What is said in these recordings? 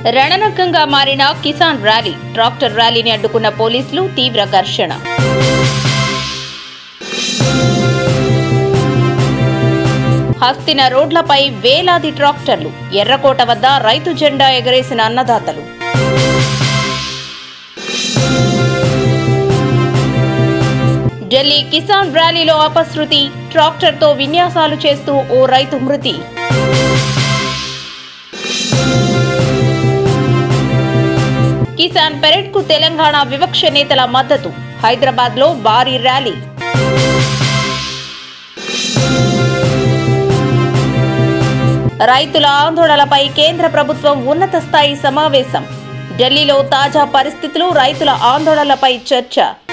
రణరంగంగా మారిన Kisan rally tractor ర్యాలీని అడ్డుకున్న పోలీసులు తీవ్ర ఘర్షణ హస్తిన రోడ్లపై వేలాది ట్రాక్టర్లు ఎర్రకోట వద్ద రైతు జెండా ఎగరేసిన అన్నదాతలు ఢిల్లీ కిసాన్ ర్యాలీలో అపశృతి ట్రాక్టర్తో విన్యాసాలు చేస్తూ ఓ రైతు మృతి కిసాన్ పెరెడ్ కు తెలంగాణ వివక్ష నేతల మద్దతు హైదరాబాద్ లో భారీ ర్యాలీ రైతుల ఆందోళనలపై కేంద్ర ప్రభుత్వం ఉన్నత స్థాయి సమావేశం ఢిల్లీలో తాజా పరిస్థితులు రైతుల ఆందోళనలపై చర్చ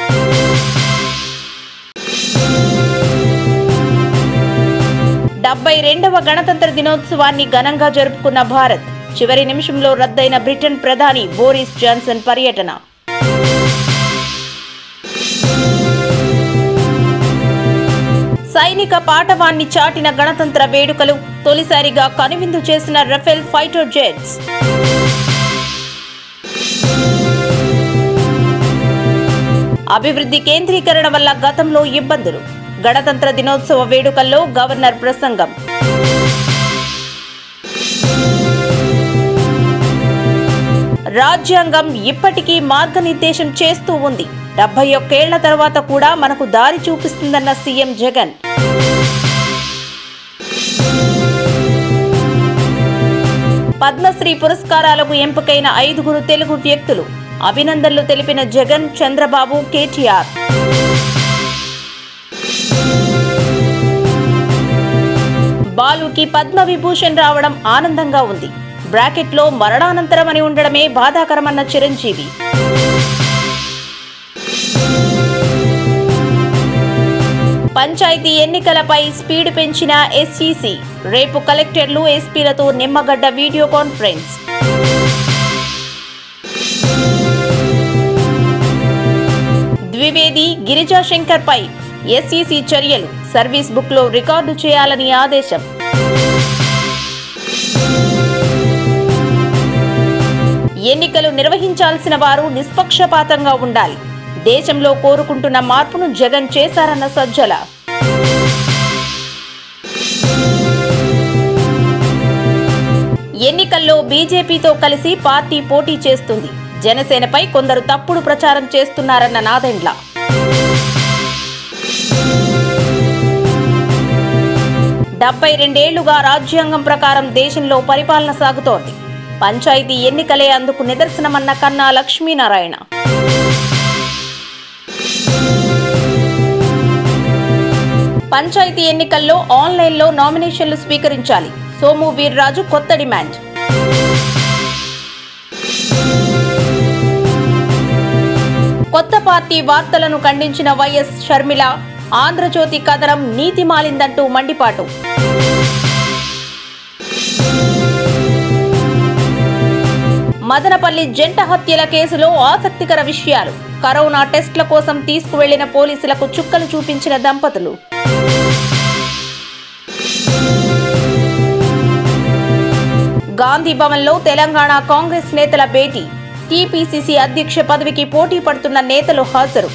డెబ్బై రెండవ గణతంత్ర దినోత్సవాన్ని ఘనంగా జరుపుకున్న భారత్ చివరి నిమిషంలో రద్దయిన బ్రిటన్ ప్రధాని బోరిస్ జాన్సన్ పర్యటన సైనిక పాటవాన్ని చాటిన గణతంత్ర వేడుకలు తొలిసారిగా కనువిందు చేసిన రఫేల్ ఫైటర్ జెట్స్ అభివృద్ధి కేంద్రీకరణ వల్ల గతంలో ఇబ్బందులు గణతంత్ర దినోత్సవ వేడుకల్లో గవర్నర్ ప్రసంగం రాజ్యాంగం ఇప్పటికీ మార్గనిర్దేశం చేస్తూ ఉంది డెబ్బై ఒక్కేళ్ల తర్వాత కూడా మనకు దారి చూపిస్తుందన్న సీఎం జగన్ పద్మశ్రీ పురస్కారాలకు ఎంపికైన ఐదుగురు తెలుగు వ్యక్తులు అభినందనలు తెలిపిన జగన్ చంద్రబాబు కేటీఆర్ బాలుకి పద్మ విభూషణ్ రావడం ఆనందంగా ఉంది బ్రాకెట్లో మరణానంతరం అని ఉండడమే బాధాకరమన్న చిరంజీవి పంచాయతీ ఎన్నికలపై స్పీడ్ పెంచిన ఎస్ఈసి రేపు కలెక్టర్లు ఎస్పీలతో నిమ్మగడ్డ వీడియో కాన్ఫరెన్స్ ద్వివేది గిరిజా శంకర్ పై ఎస్ఈసి చర్యలు సర్వీస్ బుక్ లో రికార్డు చేయాలని ఆదేశం ఎన్నికలు నిర్వహించాల్సిన వారు నిష్పక్షపాతంగా ఉండాలి దేశంలో కోరుకుంటున్న మార్పును జగన్ చేశారన్న సజ్జల ఎన్నికల్లో బీజేపీతో కలిసి పార్టీ పోటీ చేస్తుంది జనసేనపై కొందరు తప్పుడు ప్రచారం చేస్తున్నారన్న నాదెండ్ల డెబ్బై రెండేళ్లుగా రాజ్యాంగం ప్రకారం దేశంలో పరిపాలన సాగుతోంది పంచాయతీ ఎన్నికలే అందుకు నిదర్శనమన్న కన్నా లక్ష్మీనారాయణ పంచాయతీ ఎన్నికల్లో ఆన్లైన్లో నామినేషన్లు స్వీకరించాలి సోము వీర్రాజు కొత్త డిమాండ్ కొత్త పార్టీ వార్తలను ఖండించిన వైఎస్ షర్మిల ఆంధ్రజ్యోతి కథనం నీతి మాలిందంటూ మండిపాటు మదనపల్లి జంట హత్యల కేసులో ఆసక్తికర విషయాలు కరోనా టెస్ట్ల కోసం తీసుకువెళ్లిన పోలీసులకు చుక్కలు చూపించిన దంపతులు గాంధీ భవన్లో తెలంగాణ కాంగ్రెస్ నేతల భేటీ టీపీసీసీ అధ్యక్ష పదవికి పోటీ పడుతున్న నేతలు హాజరు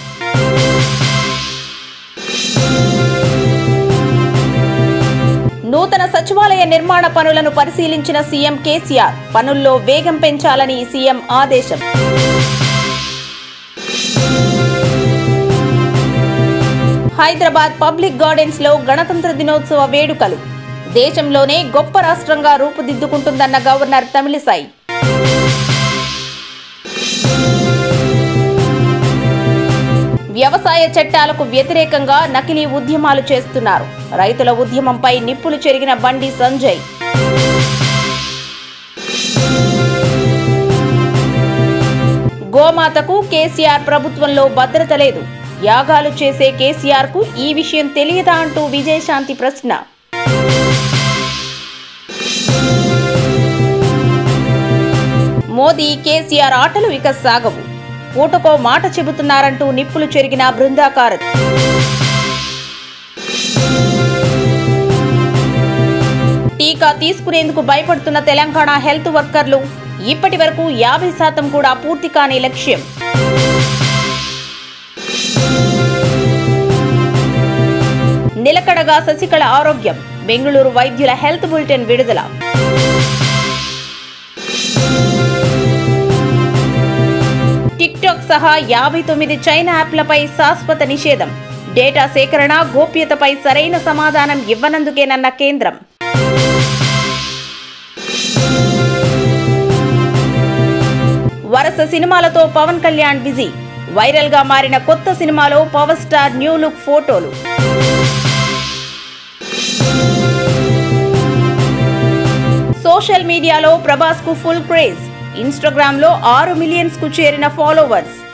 నూతన సచివాలయ నిర్మాణ పనులను పరిశీలించిన సీఎం కేసీఆర్ పనుల్లో వేగం పెంచాలని సీఎం ఆదేశం హైదరాబాద్ పబ్లిక్ గార్డెన్స్ లో గణతంత్ర దినోత్సవ వేడుకలు దేశంలోనే గొప్ప రాష్ట్రంగా రూపుదిద్దుకుంటుందన్న గవర్నర్ తమిళిసై వ్యవసాయ చట్టాలకు వ్యతిరేకంగా నకిలీ ఉద్యమాలు చేస్తున్నారు రైతుల ఉద్యమంపై నిప్పులు చెరిగిన బండి సంజయ్ గోమాతకు కేసీఆర్ ప్రభుత్వంలో భద్రత లేదు యాగాలు చేసే కేసీఆర్ కు ఈ విషయం తెలియదా అంటూ విజయశాంతి ప్రశ్న మోదీ కేసీఆర్ ఆటలు ఇక సాగవు పూటకో మాట చెబుతున్నారంటూ నిప్పులు చెరిగిన బృందాకారత్ టీకా తీసుకునేందుకు భయపడుతున్న తెలంగాణ హెల్త్ వర్కర్లు ఇప్పటి వరకు యాభై శాతం కూడా పూర్తి కాని లక్ష్యం నిలకడగా శశికళ ఆరోగ్యం బెంగళూరు వైద్యుల హెల్త్ బులెటిన్ విడుదల టిక్టాక్ సహా యాభై తొమ్మిది చైనా యాప్లపై శాశ్వత నిషేధం డేటా సేకరణ గోప్యతపై సరైన సమాధానం ఇవ్వనందుకేనన్న కేంద్రం వరుస సినిమాలతో పవన్ కళ్యాణ్ బిజీ వైరల్ గా మారిన కొత్త సినిమాలో పవర్ స్టార్ న్యూ లుక్ ఫోటోలు సోషల్ మీడియాలో ప్రభాస్ కు ఫుల్ క్రేజ్ ఇన్స్టాగ్రామ్ లో ఆరు మిలియన్స్ కు చేరిన ఫాలోవర్స్